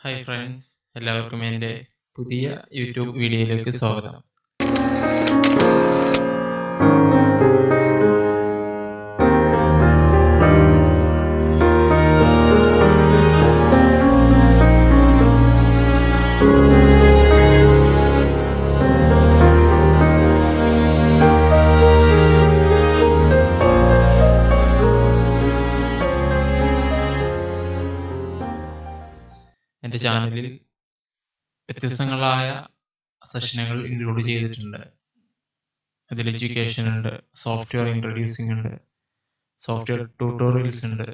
hi friends എല്ലാവർക്കും എൻ്റെ പുതിയ യൂട്യൂബ് വീഡിയോയിലേക്ക് സ്വാഗതം എൻ്റെ ചാനലിൽ വ്യത്യസ്തങ്ങളായ സെഷനുകൾ ഇൻക്ലൂഡ് ചെയ്തിട്ടുണ്ട് അതിൽ എഡ്യൂക്കേഷൻ ഉണ്ട് സോഫ്റ്റ്വെയർ ഇൻട്രൊഡ്യൂസിംഗ് ഉണ്ട് സോഫ്റ്റ്വെയർ ട്യൂട്ടോറിയൽസ് ഉണ്ട്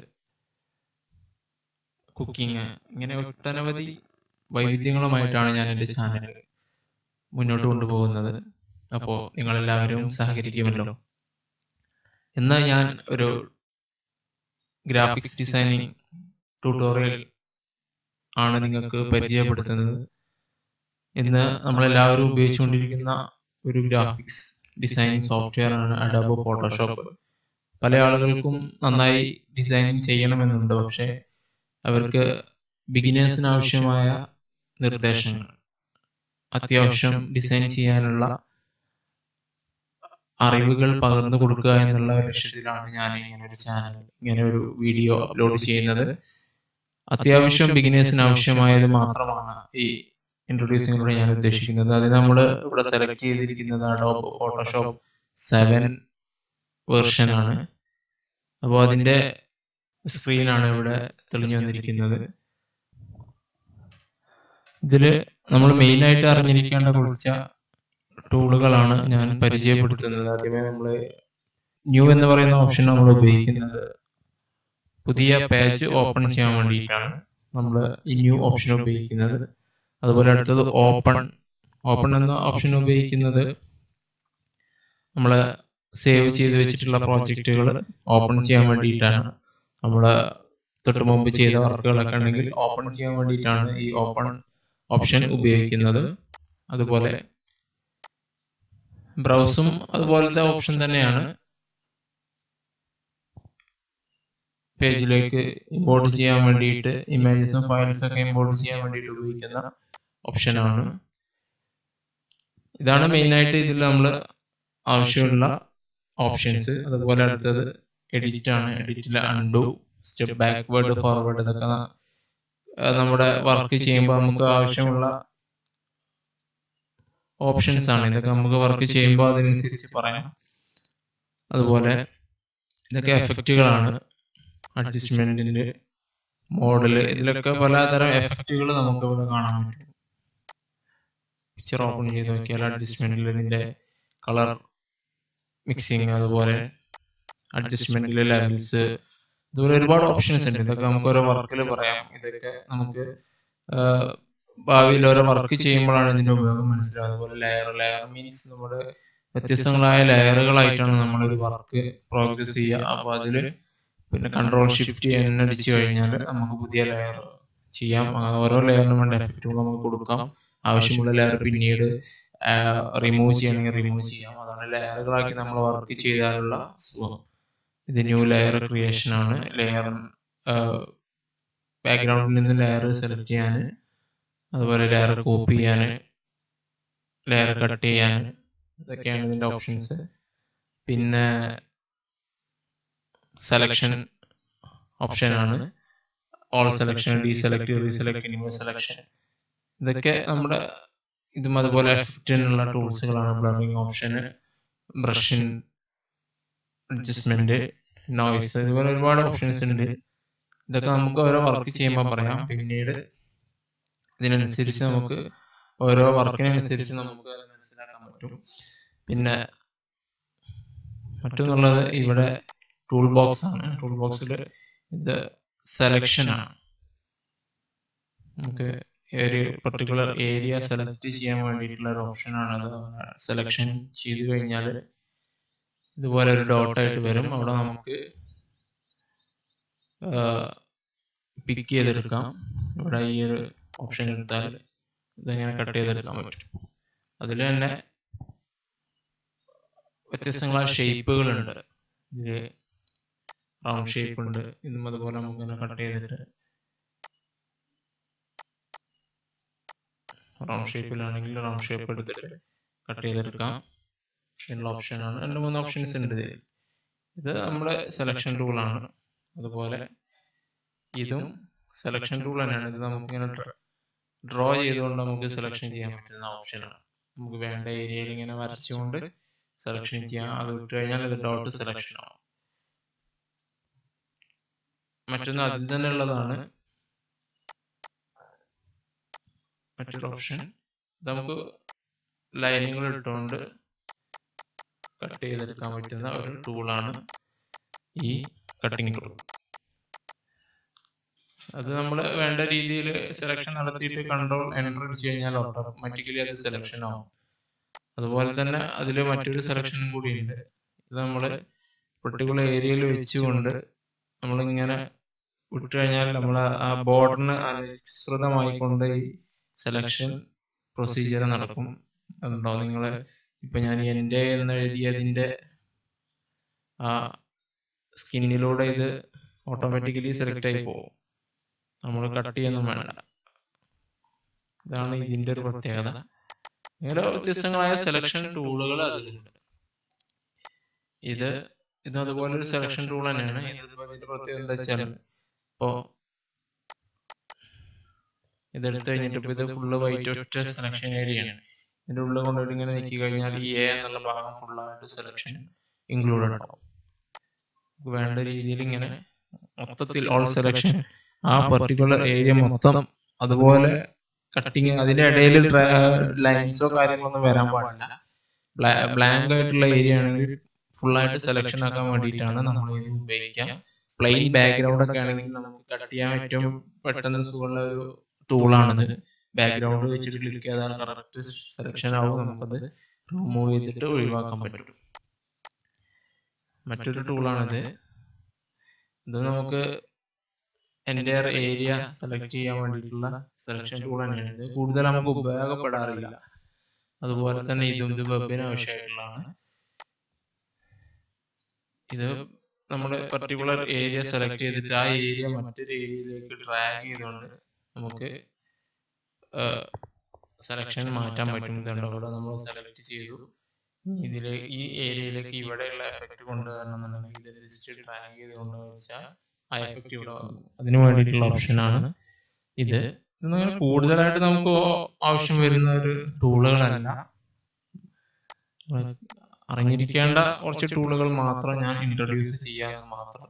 കുക്കിംഗ് ഇങ്ങനെ ഒട്ടനവധി വൈവിധ്യങ്ങളുമായിട്ടാണ് ഞാൻ എൻ്റെ ചാനൽ മുന്നോട്ട് കൊണ്ടുപോകുന്നത് അപ്പോൾ നിങ്ങളെല്ലാവരും സഹകരിക്കുമല്ലോ എന്നാൽ ഞാൻ ഒരു ഗ്രാഫിക്സ് ഡിസൈനിങ് ട്യൂട്ടോറിയൽ ആണ് നിങ്ങൾക്ക് പരിചയപ്പെടുത്തുന്നത് ഇന്ന് നമ്മളെല്ലാവരും ഉപയോഗിച്ചുകൊണ്ടിരിക്കുന്ന ഒരു ഗ്രാഫിക്സ് ഡിസൈൻ സോഫ്റ്റ്വെയർ ആണ് അഡോബ് ഫോട്ടോഷോപ്പ് പല ആളുകൾക്കും നന്നായി ഡിസൈൻ ചെയ്യണമെന്നുണ്ട് പക്ഷേ അവർക്ക് ബിഗിനേഴ്സിന് ആവശ്യമായ നിർദ്ദേശങ്ങൾ അത്യാവശ്യം ഡിസൈൻ ചെയ്യാനുള്ള അറിവുകൾ പകർന്നു കൊടുക്കുക എന്നുള്ള ലക്ഷ്യത്തിലാണ് ഞാൻ ഇങ്ങനെ ഒരു ചാനൽ ഇങ്ങനെ ഒരു വീഡിയോ അപ്ലോഡ് ചെയ്യുന്നത് അത്യാവശ്യം ബിഗിനേഴ്സിന് ആവശ്യമായത് മാത്രമാണ് ഈ ഇൻട്രൊഡ്യൂസിങ്ങിലൂടെ ഞാൻ ഉദ്ദേശിക്കുന്നത് അത് നമ്മൾ ഇവിടെ സെലക്ട് ചെയ്തിരിക്കുന്നത് അഡോബ് ഫോട്ടോഷോപ്പ് സെവൻ വേർഷൻ ആണ് അപ്പോൾ അതിൻ്റെ സ്ക്രീനാണ് ഇവിടെ തെളിഞ്ഞു വന്നിരിക്കുന്നത് ഇതിൽ നമ്മൾ മെയിനായിട്ട് അറിഞ്ഞിരിക്കേണ്ട കുറച്ച് ടൂളുകളാണ് ഞാൻ പരിചയപ്പെടുത്തുന്നത് ആദ്യമേ നമ്മൾ ന്യൂ എന്ന് പറയുന്ന ഓപ്ഷൻ നമ്മൾ ഉപയോഗിക്കുന്നത് പുതിയ പേജ് ഓപ്പൺ ചെയ്യാൻ വേണ്ടിയിട്ടാണ് നമ്മൾ ഈ ന്യൂ ഓപ്ഷൻ ഉപയോഗിക്കുന്നത് അതുപോലെ അടുത്തത് ഓപ്പൺ ഓപ്പൺ എന്ന ഓപ്ഷൻ ഉപയോഗിക്കുന്നത് നമ്മൾ സേവ് ചെയ്ത് വെച്ചിട്ടുള്ള പ്രോജക്റ്റുകൾ ഓപ്പൺ ചെയ്യാൻ വേണ്ടിയിട്ടാണ് നമ്മൾ തൊട്ട് മുമ്പ് ചെയ്ത വർക്കുകളൊക്കെ ഉണ്ടെങ്കിൽ ഓപ്പൺ ചെയ്യാൻ വേണ്ടിയിട്ടാണ് ഈ ഓപ്പൺ ഓപ്ഷൻ ഉപയോഗിക്കുന്നത് അതുപോലെ ബ്രൗസും അതുപോലത്തെ ഓപ്ഷൻ തന്നെയാണ് പേജിലേക്ക് ഇമ്പോർട്ട് ചെയ്യാൻ വേണ്ടിയിട്ട് ഇമേജസും ഫയൽസും ഒക്കെ ഇമ്പോർട്ട് ചെയ്യാൻ വേണ്ടിയിട്ട് ഉപയോഗിക്കുന്ന ഓപ്ഷനാണ് ഇതാണ് മെയിനായിട്ട് ഇതിൽ നമ്മൾ ആവശ്യമുള്ള ഓപ്ഷൻസ് അതുപോലെ അടുത്തത് എഡിറ്റ് ആണ് എഡിറ്റിൽ അൺഡു സ്റ്റെപ്പ് ബാക്ക്വേർഡ് ഫോർവേഡ് ഇതൊക്കെ നമ്മുടെ വർക്ക് ചെയ്യുമ്പോൾ നമുക്ക് ആവശ്യമുള്ള ഓപ്ഷൻസ് ആണ് ഇതൊക്കെ നമുക്ക് വർക്ക് ചെയ്യുമ്പോൾ അതിനനുസരിച്ച് പറയാം അതുപോലെ ഇതൊക്കെ എഫക്റ്റുകളാണ് അഡ്ജസ്റ്റ്മെന്റിന്റെ മോഡല് ഇതിലൊക്കെ പലതരം എഫക്റ്റുകൾ നമുക്ക് ഇവിടെ കാണാൻ പറ്റും പിക്ചർ ഓപ്പൺ ചെയ്ത് നോക്കിയാൽ അഡ്ജസ്റ്റ്മെന്റിൽ ഇതിന്റെ കളർ മിക്സിങ് അതുപോലെ അഡ്ജസ്റ്റ്മെന്റിലെ ലെവൽസ് അതുപോലെ ഒരുപാട് ഓപ്ഷൻസ് ഉണ്ട് ഇതൊക്കെ നമുക്ക് ഓരോ വർക്കിൽ പറയാം ഇതൊക്കെ നമുക്ക് ഭാവിയിൽ ഓരോ വർക്ക് ചെയ്യുമ്പോഴാണ് ഇതിന്റെ ഉപയോഗം മനസ്സിലാവുക അതുപോലെ ലെയർ ലെയർ മീൻസ് നമ്മുടെ വ്യത്യസ്തങ്ങളായ ലെയറുകളായിട്ടാണ് നമ്മൾ ഒരു വർക്ക് പ്രോഗ്രസ് ചെയ്യുക അപ്പോൾ അതിൽ പിന്നെ കൺട്രോൾ ഷിഫ്റ്റ് എണ്ണ അടിച്ചു കഴിഞ്ഞാൽ നമുക്ക് പുതിയ ലെയർ ചെയ്യാം ഓരോ ലെയറിനും വേണ്ട എഫക്റ്റുകൾ നമുക്ക് കൊടുക്കാം ആവശ്യമുള്ള ലെയർ പിന്നീട് റിമൂവ് ചെയ്യണമെങ്കിൽ റിമൂവ് ചെയ്യാം അതാണ് ലെയറുകളാക്കി നമ്മൾ വർക്ക് ചെയ്താലുള്ള സുഖം ഇത് ന്യൂ ലെയർ ക്രിയേഷൻ ആണ് ലെയർ ബാക്ക്ഗ്രൗണ്ടിൽ നിന്ന് ലെയർ സെലക്ട് ചെയ്യാൻ അതുപോലെ ലെയർ കോപ്പി ചെയ്യാൻ ലെയർ കട്ട് ചെയ്യാൻ ഇതൊക്കെയാണ് ഇതിന്റെ ഓപ്ഷൻസ് പിന്നെ സെലക്ഷൻ ഓപ്ഷൻ ആണ് all selection deselect reselect new selection ഇതൊക്കെ നമ്മുടെ ഇതും അതുപോലെ എഫക്റ്റിനുള്ള ടൂൾസുകളാണ് ബ്ലറിംഗ് ഓപ്ഷന് ബ്രഷിൻ അഡ്ജസ്റ്റ്മെന്റ് നോയ്സ് ഇതുപോലെ ഒരുപാട് ഓപ്ഷൻസ് ഉണ്ട് ഇതൊക്കെ നമുക്ക് ഓരോ വർക്ക് ചെയ്യുമ്പോൾ പറയാം പിന്നീട് ഇതിനനുസരിച്ച് നമുക്ക് ഓരോ വർക്കിനനുസരിച്ച് നമുക്ക് മനസ്സിലാക്കാൻ പറ്റും പിന്നെ മറ്റൊന്നുള്ളത് ഇവിടെ ടൂൾ ബോക്സ് ആണ് ടൂൾ ബോക്സിൽ ഇത് സെലക്ഷൻ ആണ് നമുക്ക് ഒരു പർട്ടിക്കുലർ ഏരിയ സെലക്ട് ചെയ്യാൻ വേണ്ടിയിട്ടുള്ള ഒരു ഓപ്ഷൻ ആണ് അത് സെലക്ഷൻ ചെയ്തു കഴിഞ്ഞാൽ ഇതുപോലെ ഒരു ഡോട്ട് ആയിട്ട് വരും അവിടെ നമുക്ക് പിക്ക് ചെയ്തെടുക്കാം ഇവിടെ ഈ ഒരു ഓപ്ഷൻ എടുത്താൽ ഇതിങ്ങനെ കട്ട് ചെയ്തെടുക്കാൻ പറ്റും അതിൽ തന്നെ വ്യത്യസ്തങ്ങളായ ഷേപ്പുകളുണ്ട് ഇതിൽ റൗണ്ട് ഷേപ്പ് ഉണ്ട് ഇതും അതുപോലെ നമുക്ക് ഇങ്ങനെ കട്ട് ചെയ്തിട്ട് റൗണ്ട് ഷേപ്പിലാണെങ്കിൽ റൗണ്ട് ഷേപ്പ് എടുത്തിട്ട് കട്ട് ചെയ്തെടുക്കാം എന്നുള്ള ഓപ്ഷനാണ് രണ്ട് മൂന്ന് ഓപ്ഷൻസ് ഉണ്ട് ഇതിൽ ഇത് നമ്മുടെ സെലക്ഷൻ ടൂളാണ് അതുപോലെ ഇതും സെലക്ഷൻ ടൂൾ തന്നെയാണ് ഇത് നമുക്കിങ്ങനെ ഡ്രോ ചെയ്തുകൊണ്ട് നമുക്ക് സെലക്ഷൻ ചെയ്യാൻ പറ്റുന്ന ഓപ്ഷനാണ് നമുക്ക് വേണ്ട ഏരിയയിൽ ഇങ്ങനെ വരച്ചുകൊണ്ട് സെലക്ഷൻ ചെയ്യാം അത് വിട്ട് കഴിഞ്ഞാൽ ഇത് ഡോട്ട് സെലക്ഷൻ ആവും മറ്റൊന്ന് അതിൽ തന്നെ ഉള്ളതാണ് മറ്റൊരു ഓപ്ഷൻ നമുക്ക് ലൈനുകൾ ഇട്ടുകൊണ്ട് കട്ട് ചെയ്തെടുക്കാൻ പറ്റുന്ന ഒരു ടൂളാണ് ഈ കട്ടിംഗ് ടൂൾ അത് നമ്മൾ വേണ്ട രീതിയിൽ സെലക്ഷൻ നടത്തിയിട്ട് കൺട്രോൾ എൻ്റർ അടിച്ചു കഴിഞ്ഞാൽ ഓട്ടോമാറ്റിക്കലി അത് സെലക്ഷൻ ആവും അതുപോലെ തന്നെ അതിൽ മറ്റൊരു സെലക്ഷനും കൂടി ഉണ്ട് ഇത് നമ്മൾ പെർട്ടിക്കുലർ ഏരിയയിൽ വെച്ചുകൊണ്ട് നമ്മളിങ്ങനെ വിട്ടു കഴിഞ്ഞാൽ നമ്മൾ ആ ബോർഡറിന് അനുസൃതമായിക്കൊണ്ട് ഈ സെലക്ഷൻ പ്രൊസീജിയർ നടക്കും ഉണ്ടോ നിങ്ങൾ ഇപ്പൊ ഞാൻ എൻ്റെ എന്ന് എഴുതിയതിൻ്റെ ആ സ്കിന്നിലൂടെ ഇത് ഓട്ടോമാറ്റിക്കലി സെലക്ട് ആയി പോകും നമ്മൾ കട്ട് ചെയ്യൊന്നും വേണ്ട ഇതാണ് ഇതിന്റെ ഒരു പ്രത്യേകത ഇങ്ങനെ വ്യത്യസ്തങ്ങളായ സെലക്ഷൻ ടൂളുകൾ അതിലുണ്ട് ഇത് ഇത് അതുപോലെ ഒരു സെലക്ഷൻ ടൂൾ തന്നെയാണ് ഇതിപ്പോ ഇതിന്റെ പ്രത്യേകത എന്താ വെച്ചാൽ ഇപ്പോ ഇതെടുത്ത് കഴിഞ്ഞിട്ട് ഇപ്പൊ ഇത് ഫുള്ള് വൈറ്റ് ഒറ്റ സെലക്ഷൻ ഏരിയയാണ് ഇതിന്റെ ഉള്ളിൽ കൊണ്ടുപോയിട്ട് ഇങ്ങനെ നീക്കി കഴിഞ്ഞാൽ ഈ എ എന്നുള്ള ഭാഗം ഫുള്ളായിട്ട് സെലക്ഷൻ ഇൻക്ലൂഡഡ് ആവും നമുക്ക് വേണ്ട രീതിയിൽ ഇങ്ങനെ മൊത്തത്തിൽ ഓൾ സെലക്ഷൻ ആ പെർട്ടിക്കുലർ ഏരിയ മൊത്തം അതുപോലെ കട്ടിങ് അതിന്റെ ഇടയിൽ ലൈൻസോ കാര്യങ്ങളൊന്നും വരാൻ പാടില്ല ബ്ലാങ്ക് ആയിട്ടുള്ള ഏരിയ ആണെങ്കിൽ ഫുൾ ആയിട്ട് സെലക്ഷൻ ആക്കാൻ വേണ്ടിയിട്ടാണ് നമ്മൾ ഇത് ഉപയോഗിക്കുക പ്ലെയിൻ ബാക്ക്ഗ്രൗണ്ട് ഒക്കെ ആണെങ്കിൽ നമുക്ക് കട്ട് ചെയ്യാൻ ഏറ്റവും പെട്ടെന്ന് സുഖമുള്ള ഒരു ടൂളാണിത് ബാക്ക്ഗ്രൗണ്ട് വെച്ചിട്ട് ക്ലിക്ക് ചെയ്താൽ കറക്റ്റ് സെലക്ഷൻ ആവും നമുക്കത് റിമൂവ് ചെയ്തിട്ട് ഒഴിവാക്കാൻ പറ്റും മറ്റൊരു ടൂളാണിത് ഇത് നമുക്ക് എൻ്റെ ഏരിയ സെലക്ട് ചെയ്യാൻ വേണ്ടിയിട്ടുള്ള സെലക്ഷൻ ടൂൾ തന്നെയാണ് ഇത് കൂടുതൽ നമുക്ക് ഉപയോഗപ്പെടാറില്ല അതുപോലെ തന്നെ ഇതും ഇത് വെബിന് ആവശ്യമായിട്ടുള്ളതാണ് ഇത് നമ്മൾ പർട്ടിക്കുലർ ഏരിയ സെലക്ട് ചെയ്തിട്ട് ആ ഏരിയ മറ്റൊരു ഏരിയയിലേക്ക് ഡ്രാഗ് ചെയ്തുകൊണ്ട് നമുക്ക് സെലക്ഷൻ മാറ്റാൻ പറ്റും ഇതുണ്ട് അവിടെ നമ്മൾ സെലക്ട് ചെയ്തു ഇതില് ഈ ഏരിയയിലേക്ക് ഇവിടെയുള്ള എഫക്റ്റ് കൊണ്ടുവരണമെന്നുണ്ടെങ്കിൽ ഇത് ജസ്റ്റ് ഡ്രാഗ് ചെയ്ത് കൊണ്ടുവച്ചാൽ ആ എഫക്റ്റ് ഇവിടെ വന്നു അതിന് വേണ്ടിയിട്ടുള്ള ഓപ്ഷനാണ് ഇത് ഇതങ്ങനെ കൂടുതലായിട്ട് നമുക്ക് ആവശ്യം വരുന്ന ഒരു ടൂളുകളല്ല അറിഞ്ഞിരിക്കേണ്ട കുറച്ച് ടൂളുകൾ മാത്രം ഞാൻ ഇൻട്രൊഡ്യൂസ് ചെയ്യാന്ന് മാത്രം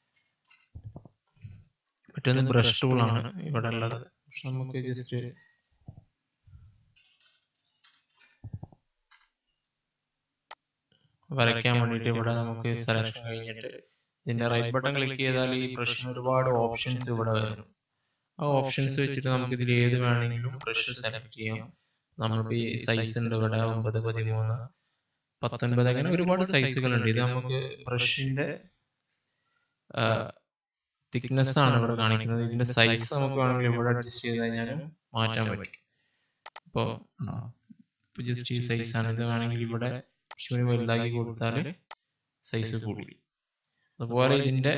മറ്റൊന്ന് ബ്രഷ് ടൂളാണ് ഇവിടെ ഉള്ളത് പക്ഷെ നമുക്ക് ജസ്റ്റ് വരയ്ക്കാൻ വേണ്ടിയിട്ട് ഇവിടെ നമുക്ക് സെലക്ഷൻ കഴിഞ്ഞിട്ട് ഇതിന്റെ റൈറ്റ് ബട്ടൺ ക്ലിക്ക് ചെയ്താൽ ഈ ബ്രഷിന് ഒരുപാട് ഓപ്ഷൻസ് ഇവിടെ വരും ആ ഓപ്ഷൻസ് വെച്ചിട്ട് നമുക്ക് ഇതിൽ ഏത് വേണമെങ്കിലും ബ്രഷ് സെലക്ട് ചെയ്യാം നമ്മളിപ്പോ ഈ സൈസ് ഉണ്ട് ഇവിടെ ഒമ്പത് പതിമൂന്ന് പത്തൊൻപത് അങ്ങനെ ഒരുപാട് സൈസുകൾ ഉണ്ട് ഇത് നമുക്ക് ബ്രഷിന്റെ തിക്നെസ് ആണ് ഇവിടെ കാണിക്കുന്നത് ഇതിന്റെ സൈസ് നമുക്ക് വേണമെങ്കിൽ ഇവിടെ അഡ്ജസ്റ്റ് ചെയ്ത് കഴിഞ്ഞാലും മാറ്റാൻ പറ്റും ഇപ്പോ ജസ്റ്റ് ഈ സൈസ് ആണ് ഇത് വേണമെങ്കിൽ ഇവിടെ കുറച്ചുകൂടി വലുതാക്കി കൊടുത്താൽ സൈസ് കൂടി അതുപോലെ ഇതിന്റെ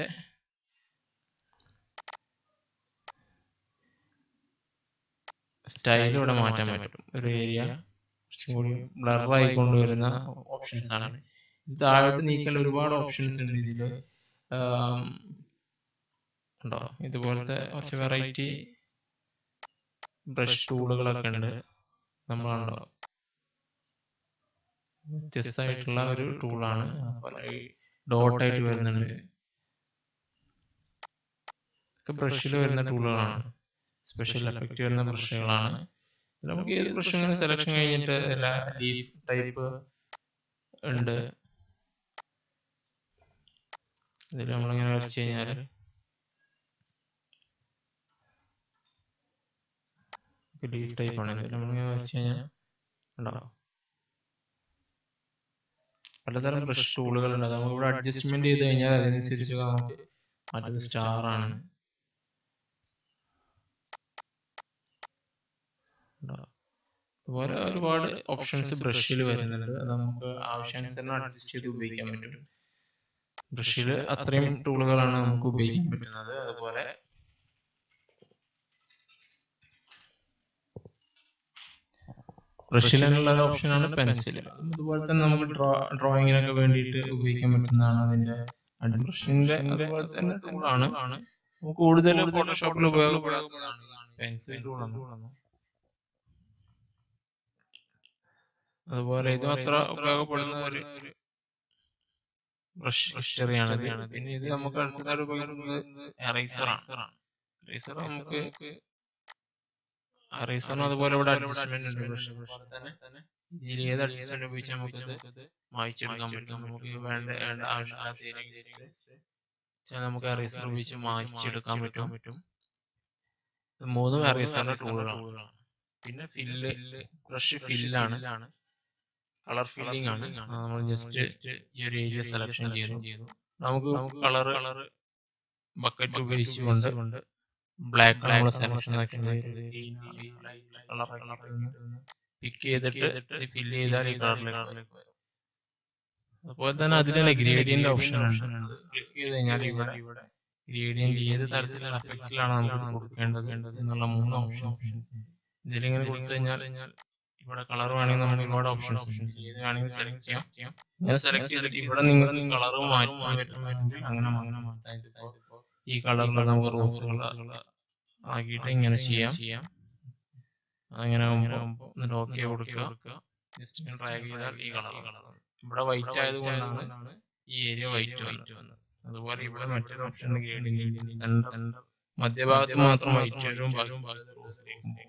സ്റ്റൈൽ ഇവിടെ മാറ്റാൻ പറ്റും ഒരു ഏരിയ കുറച്ചും കൂടി ബ്ലർ ആയിക്കൊണ്ട് വരുന്ന ഓപ്ഷൻസ് ആണ് ഇത് താഴോട്ട് നീക്കേണ്ട ഒരുപാട് ഓപ്ഷൻസ് ഉണ്ട് ഇതില് ഉണ്ടോ ഇതുപോലത്തെ കുറച്ച് വെറൈറ്റി ബ്രഷ് ടൂളുകളൊക്കെ ഉണ്ട് നമ്മളുണ്ടോ വ്യത്യസ്തമായിട്ടുള്ള ഒരു ടൂളാണ് ഡോട്ട് ആയിട്ട് വരുന്നുണ്ട് ഒക്കെ ബ്രഷിൽ വരുന്ന ടൂളുകളാണ് സ്പെഷ്യൽ എഫക്റ്റ് വരുന്ന ബ്രഷുകളാണ് നമുക്ക് ഏത് ബ്രഷ് ഇങ്ങനെ സെലക്ഷൻ കഴിഞ്ഞിട്ട് എല്ലാ ലീഫ് ടൈപ്പ് ഉണ്ട് ഇതിൽ നമ്മളിങ്ങനെ വരച്ച് കഴിഞ്ഞാൽ ലീഫ് ടൈപ്പ് ആണ് ഇതിൽ നമ്മളിങ്ങനെ വരച്ച് കഴിഞ്ഞാൽ ഉണ്ടാവും പലതരം ബ്രഷ് ടൂളുകൾ ഉണ്ട് നമുക്ക് ഇവിടെ അഡ്ജസ്റ്റ്മെന്റ് ചെയ്ത് കഴിഞ്ഞാൽ അതിനനുസരിച്ച് നമുക്ക് മറ്റത് സ്റ്റാർ ആണ് അതുപോലെ ഒരുപാട് ഓപ്ഷൻസ് ബ്രഷിൽ വരുന്നുണ്ട് അത് നമുക്ക് ആവശ്യാനുസരണം അഡ്ജസ്റ്റ് ചെയ്ത് ഉപയോഗിക്കാൻ പറ്റും ബ്രഷിൽ അത്രയും ടൂളുകളാണ് നമുക്ക് ഉപയോഗിക്കാൻ പറ്റുന്നത് അതുപോലെ ബ്രഷിലുള്ള ഒരു ഓപ്ഷനാണ് പെൻസിൽ അതുപോലെ തന്നെ നമുക്ക് ഡ്രോ ഡ്രോയിങ്ങിനൊക്കെ വേണ്ടിയിട്ട് ഉപയോഗിക്കാൻ പറ്റുന്നതാണ് അതിന്റെ ബ്രഷിന്റെ അതുപോലെ തന്നെ ടൂളാണ് കൂടുതൽ ഫോട്ടോഷോപ്പിൽ ഉപയോഗപ്പെടുന്നതാണ് പെൻസിൽ ടൂളാണ് അതുപോലെ ഇതും അത്ര ഉപയോഗപ്പെടുന്ന ഒരു ബ്രഷ് ഹിസ്റ്ററിയാണ് പിന്നെ ഇത് നമുക്ക് അടുത്തതായിട്ട് ഉപയോഗിക്കുന്നത് എറൈസർ ആണ് എറൈസർ നമുക്ക് എറൈസറിന് അതുപോലെ ഇവിടെ അഡ്ജസ്റ്റ്മെന്റ് ഉണ്ട് ബ്രഷ് തന്നെ ഇതിൽ ഏത് അഡ്ജസ്റ്റ്മെന്റ് ഉപയോഗിച്ച് നമുക്കത് മായ്ച്ചെടുക്കാൻ പറ്റും നമുക്ക് വേണ്ട വേണ്ട ആവശ്യമില്ലാത്ത നമുക്ക് എറൈസർ ഉപയോഗിച്ച് മായ്ച്ചെടുക്കാൻ പറ്റും പറ്റും മൂന്നും എറൈസറിന്റെ ടൂളുകളാണ് പിന്നെ ഫില്ല് ബ്രഷ് ഫില്ലാണ് കളർ ഫില്ലിംഗ് ആണ് നമ്മൾ ജസ്റ്റ് ഈ ഒരു ഏരിയ സെലക്ഷൻ ചെയ്തു നമുക്ക് കളർ കളർ ബക്കറ്റ് ഉപയോഗിച്ചുകൊണ്ട് ബ്ലാക്ക് നമ്മൾ സെലക്ഷൻ കളർ പിക്ക് ചെയ്തിട്ട് ഫില്ല് ചെയ്താൽ ഈ കളറിലേക്ക് വരും അതുപോലെ തന്നെ അതിൽ തന്നെ ഗ്രേഡിയന്റ് ഓപ്ഷൻ ഉണ്ട് ക്ലിക്ക് ചെയ്ത് കഴിഞ്ഞാൽ ഇവിടെ ഇവിടെ ഗ്രേഡിയന്റ് ഏത് തരത്തിലുള്ള എഫക്റ്റിലാണ് നമുക്ക് കൊടുക്കേണ്ടത് എന്നുള്ള മൂന്ന് ഓപ്ഷൻസ് ഇതിലിങ്ങനെ കൊടുത്തു കഴിഞ്ഞാൽ ഇവിടെ കളർ വേണമെങ്കിൽ നമുക്ക് ഒരുപാട് ഓപ്ഷൻസ് ഉണ്ട് ഏത് വേണമെങ്കിൽ സെലക്ട് ചെയ്യാം ഇങ്ങനെ സെലക്ട് ചെയ്തിട്ട് ഇവിടെ നിങ്ങൾക്ക് കളർ മാറ്റാൻ പറ്റുന്നുണ്ടെങ്കിൽ അങ്ങനെ അങ്ങനെ മാറ്റാം ഈ കളറിൽ നമുക്ക് റോസുകൾ ആക്കിയിട്ട് ഇങ്ങനെ ചെയ്യാം ചെയ്യാം അങ്ങനെ ആകുമ്പോൾ എന്നിട്ട് ഓക്കെ കൊടുക്കുക ജസ്റ്റ് ഇങ്ങനെ ഡ്രാഗ് ചെയ്താൽ ഈ കളർ ഇവിടെ വൈറ്റ് ആയതുകൊണ്ടാണ് ഈ ഏരിയ വൈറ്റ് വൈറ്റ് വന്നത് അതുപോലെ ഇവിടെ മറ്റൊരു ഓപ്ഷൻ സെന്റർ മധ്യഭാഗത്ത് മാത്രം വൈറ്റ് വരും ബാക്കി ഭാഗത്ത് റോസ്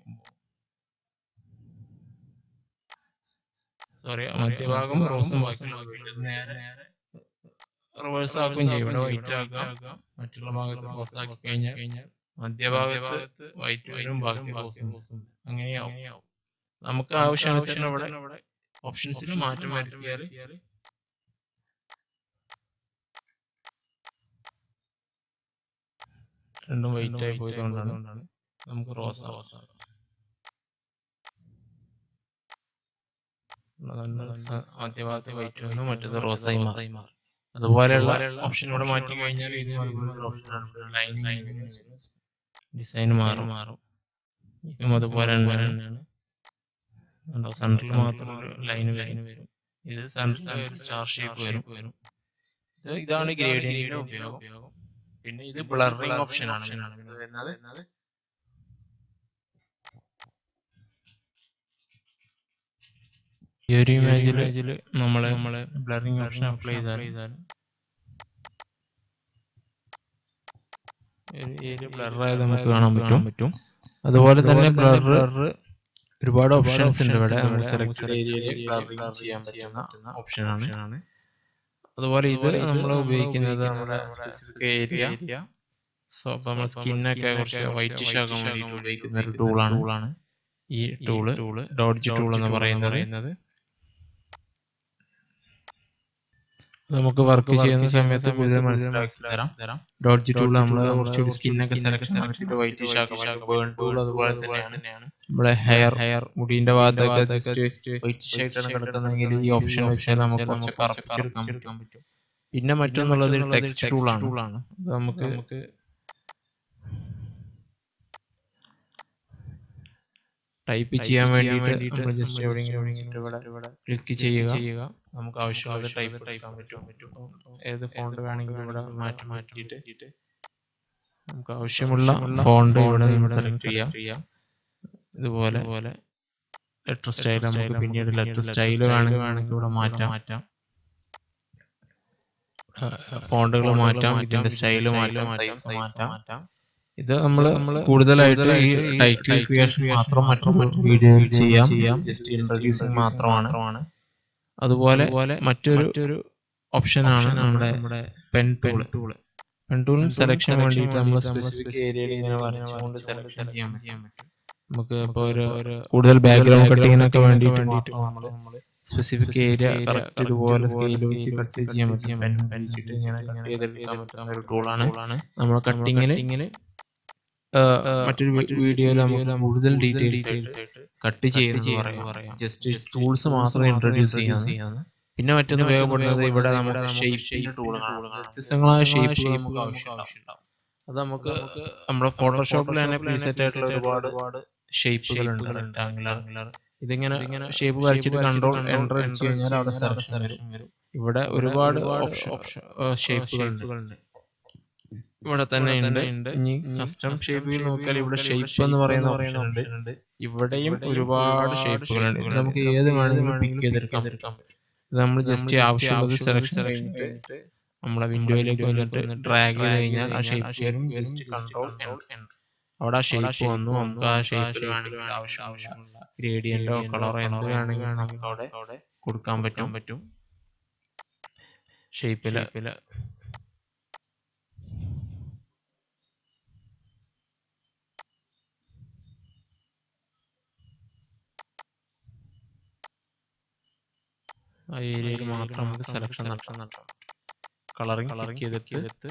സോറി മധ്യഭാഗം റോസും ബാക്കി നേരെ റിവേഴ്സ് ആക്കുകയും ചെയ്യും ഇവിടെ വൈറ്റ് ആക്കാം മറ്റുള്ള ഭാഗത്ത് റോസ് ആക്കി കഴിഞ്ഞാൽ കഴിഞ്ഞാൽ മധ്യഭാഗത്ത് വൈറ്റ് വരും ബാക്കി റോസും റോസും അങ്ങനെയാവും നമുക്ക് ആവശ്യാനുസരണം ഇവിടെ ഓപ്ഷൻസിൽ മാറ്റം വരുത്തിയാൽ രണ്ടും വൈറ്റ് ആയി പോയതുകൊണ്ടാണ് നമുക്ക് റോസ് റോസ് മധ്യഭാഗത്ത് വൈറ്റ് വന്നു മറ്റത് റോസായി മാറി അതുപോലെയുള്ള ഓപ്ഷൻ ഇവിടെ മാറ്റി കഴിഞ്ഞാൽ ഇത് ഓപ്ഷനാണ് ഡിസൈൻ മാറും മാറും ഇതും അതുപോലെ തന്നെയാണ് സെൻട്രൽ മാത്രം ഒരു ലൈൻ ലൈൻ വരും ഇത് സെൻട്രൽ ഒരു സ്റ്റാർ ഷേപ്പ് വരും വരും ഇത് ഇതാണ് ഗ്രേഡിയന്റിന്റെ ഉപയോഗം പിന്നെ ഇത് ബ്ലറിംഗ് ഓപ്ഷൻ ആണ് വരുന്നത് ഈ ഒരു ഇമേജിൽ നമ്മള് നമ്മള് ബ്ലറിംഗ് ഓപ്ഷൻ അപ്ലൈ ചെയ്താൽ ചെയ്താൽ ഏരിയ ബ്ലറായത് നമുക്ക് കാണാൻ പറ്റും പറ്റും അതുപോലെ തന്നെ ബ്ലർ ഒരുപാട് ഓപ്ഷൻസ് ഉണ്ട് ഇവിടെ നമ്മൾ സെലക്ട് ഏരിയയിൽ ബ്ലറിംഗ് ചെയ്യാൻ പറ്റുന്ന ഓപ്ഷൻ ആണ് അതുപോലെ ഇത് നമ്മൾ ഉപയോഗിക്കുന്നത് നമ്മുടെ സ്പെസിഫിക് ഏരിയ സോ അപ്പൊ നമ്മൾ സ്കിന്നൊക്കെ കുറച്ച് വൈറ്റിഷ് ആക്കാൻ വേണ്ടിയിട്ട് ഉപയോഗിക്കുന്ന ഒരു ടൂളാണ് ടൂളാണ് ഈ ടൂള് ടൂള് ഡോഡ്ജ് ടൂൾ എന്ന് പറയുന്നത് നമുക്ക് വർക്ക് ചെയ്യുന്ന സമയത്ത് കൂടുതൽ മനസ്സിലാക്കി തരാം തരാം ഡോഡ്ജ് ടൂൾ നമ്മൾ കുറച്ചുകൂടി സ്കിന്നൊക്കെ സെലക്ഷൻ നടത്തിയിട്ട് വൈറ്റിഷ് ആക്കാൻ ബേൺ ടൂൾ അതുപോലെ തന്നെയാണ് നമ്മുടെ ഹെയർ ഹെയർ മുടിന്റെ ഭാഗത്തൊക്കെ വൈറ്റിഷ് ആയിട്ടാണ് കിടക്കുന്നതെങ്കിൽ ഈ ഓപ്ഷൻ വെച്ചാൽ നമുക്ക് കുറച്ച് കറപ്പിച്ചെടുക്കാൻ പറ്റും പിന്നെ മറ്റൊന്നുള്ളത് ടെക്സ്റ്റ് ടൂളാണ് ടൂളാണ് നമുക്ക് നമുക്ക് ടൈപ്പ് ചെയ്യാൻ വേണ്ടിയിട്ട് നമ്മൾ ജസ്റ്റ് എവിടെയെങ്കിലും ഇവിടെ ഇവിടെ ക്ലിക്ക് ചെയ്യുക ചെയ്യുക നമുക്ക് ആവശ്യമുള്ളത് ടൈപ്പ് ടൈപ്പ് പറ്റും പറ്റും ഏത് ഫോണ്ട് വേണമെങ്കിലും ഇവിടെ മാറ്റി മാറ്റിയിട്ട് നമുക്ക് ആവശ്യമുള്ള ഫോണ്ട് ഇവിടെ നമ്മൾ സെലക്ട് ചെയ്യാം ഇതുപോലെ പോലെ ലെറ്റർ സ്റ്റൈൽ നമുക്ക് പിന്നീട് ലെറ്റർ സ്റ്റൈൽ വേണമെങ്കിൽ വേണമെങ്കിൽ ഇവിടെ മാറ്റാം മാറ്റാം ഫോണ്ടുകൾ മാറ്റാം ഇതിന്റെ സ്റ്റൈൽ മാറ്റാം സൈസ് മാറ്റാം ഇത് നമ്മൾ നമ്മൾ കൂടുതലായിട്ട് ഈ ടൈറ്റിൽ ക്രിയേഷൻ മാത്രം മറ്റൊരു വീഡിയോയിൽ ചെയ്യാം ചെയ്യാം ജസ്റ്റ് ഇൻട്രൊഡ്യൂസിങ് മാത്രമാണ് അതുപോലെ മറ്റൊരു മറ്റൊരു ഓപ്ഷനാണ് നമ്മുടെ നമ്മുടെ പെൻ ടൂൾ ടൂൾ പെൻ ടൂളും സെലക്ഷൻ വേണ്ടിയിട്ട് നമ്മൾ സ്പെസിഫിക് ഏരിയയിൽ ഇങ്ങനെ വരച്ചുകൊണ്ട് സെലക്ഷൻ ചെയ്യാൻ പറ്റും നമുക്ക് ഇപ്പോൾ ഒരു കൂടുതൽ ബാക്ക്ഗ്രൗണ്ട് കട്ടിങ്ങിനൊക്കെ വേണ്ടിയിട്ട് നമ്മൾ സ്പെസിഫിക് ഏരിയ കറക്റ്റ് ഇതുപോലെ സ്കെയിൽ വെച്ച് കട്ട് ചെയ്യാൻ പറ്റും പെൻ പെൻ വെച്ചിട്ട് ഇങ്ങനെ കട്ട് ചെയ്തെടുക്കാൻ പറ്റുന്ന ഒരു ടൂളാണ് നമ്മൾ കട്ടിങ്ങിൽ മറ്റൊരു വീഡിയോയിൽ നമുക്ക് കൂടുതൽ ഡീറ്റെയിൽസ് ആയിട്ട് കട്ട് ചെയ്യുന്നത് പറയാം ജസ്റ്റ് ടൂൾസ് മാത്രം ഇൻട്രൊഡ്യൂസ് ചെയ്യാൻ പിന്നെ മറ്റൊന്ന് ഉപയോഗപ്പെടുന്നത് ഇവിടെ നമ്മുടെ ഷേപ്പ് ടൂളുകളാണ് വ്യത്യസ്തങ്ങളായ ഷേപ്പ് നമുക്ക് ആവശ്യമുണ്ടാവും അത് നമുക്ക് നമ്മുടെ ഫോട്ടോഷോപ്പിൽ തന്നെ പ്രീസെറ്റ് ആയിട്ടുള്ള ഒരുപാട് ഷേപ്പുകൾ ഉണ്ട് റെക്ടാങ്കുലർ ഇതിങ്ങനെ ഇങ്ങനെ ഷേപ്പ് വരച്ചിട്ട് കൺട്രോൾ എൻ്റർ അടിച്ചു കഴിഞ്ഞാൽ അവിടെ സെലക്ഷൻ വരും ഇവിടെ ഒരുപാട് ഓപ്ഷൻ ഷേപ്പുകളുണ്ട് ഇവിടെ തന്നെ ഉണ്ട് ഇനി കസ്റ്റം ഷേപ്പുകൾ നോക്കിയാൽ ഇവിടെ ഷേപ്പ് എന്ന് പറയുന്ന ഓപ്ഷൻ ഉണ്ട് ഇവിടെയും ഒരുപാട് ഷേപ്പുകളുണ്ട് ഇത് നമുക്ക് ഏത് വേണമെങ്കിലും പിക്ക് ചെയ്തെടുക്കാം ഇത് നമ്മൾ ജസ്റ്റ് ആവശ്യമുള്ളത് സെലക്ഷൻ കഴിഞ്ഞിട്ട് നമ്മളെ വിൻഡോയിലേക്ക് വന്നിട്ട് ഡ്രാഗ് ചെയ്ത് കഴിഞ്ഞാൽ ആ ഷേപ്പ് വരും ജസ്റ്റ് കൺട്രോൾ അവിടെ ആ ഷേപ്പ് വന്നു നമുക്ക് ആ ഷേപ്പിൽ വേണമെങ്കിൽ ആവശ്യമുള്ള ഗ്രേഡിയന്റോ കളറോ എന്ത് വേണമെങ്കിലും നമുക്ക് അവിടെ കൊടുക്കാൻ പറ്റും പറ്റും ഷേപ്പില് ആ ഏരിയയിൽ മാത്രം നമുക്ക് സെലക്ഷൻ നടത്താൻ നടത്താം കളറിങ് കളറിങ് ചെയ്തെടുത്ത്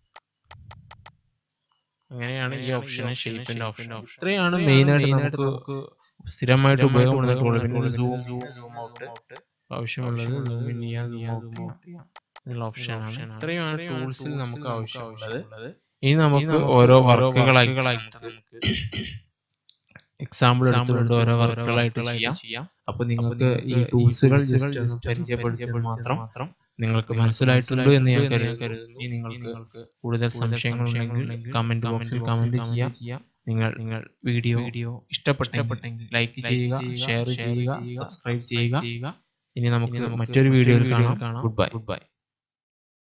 അങ്ങനെയാണ് ഈ ഓപ്ഷൻ ഷേപ്പിന്റെ ഓപ്ഷൻ ഇത്രയാണ് മെയിൻ ആയിട്ട് നമുക്ക് സ്ഥിരമായിട്ട് ഉപയോഗമുള്ള പിന്നെ സൂം സൂം ഔട്ട് ആവശ്യമുള്ളത് സൂം ഇൻ ചെയ്യാൻ സൂം ഔട്ട് ചെയ്യാം എന്നുള്ള ഓപ്ഷനാണ് ഇത്രയുമാണ് ടൂൾസിൽ നമുക്ക് ആവശ്യമുള്ളത് ഇനി നമുക്ക് ഓരോ വർക്കുകളായി നമുക്ക് എക്സാമ്പിൾ എടുത്തുകൊണ്ട് ഓരോ വർക്കുകളായിട്ട് ചെയ്യാം അപ്പൊ നിങ്ങൾക്ക് ഈ ടൂൾസുകൾ ജസ്റ്റ് ഒന്ന് പരിചയപ്പെടുത്തിയത് മാത്രം നിങ്ങൾക്ക് മനസ്സിലായിട്ടുണ്ട് എന്ന് ഞാൻ കരുതുന്നു ഇനി നിങ്ങൾക്ക് കൂടുതൽ സംശയങ്ങൾ ഉണ്ടെങ്കിൽ കമന്റ് ബോക്സിൽ കമന്റ് ചെയ്യാം നിങ്ങൾ നിങ്ങൾ വീഡിയോ വീഡിയോ ഇഷ്ടപ്പെട്ടെങ്കിൽ ലൈക്ക് ചെയ്യുക ഷെയർ ചെയ്യുക സബ്സ്ക്രൈബ് ചെയ്യുക ഇനി നമുക്ക് മറ്റൊരു വീഡിയോയിൽ കാണാം ഗുഡ് ബൈ ഗുഡ് ബൈ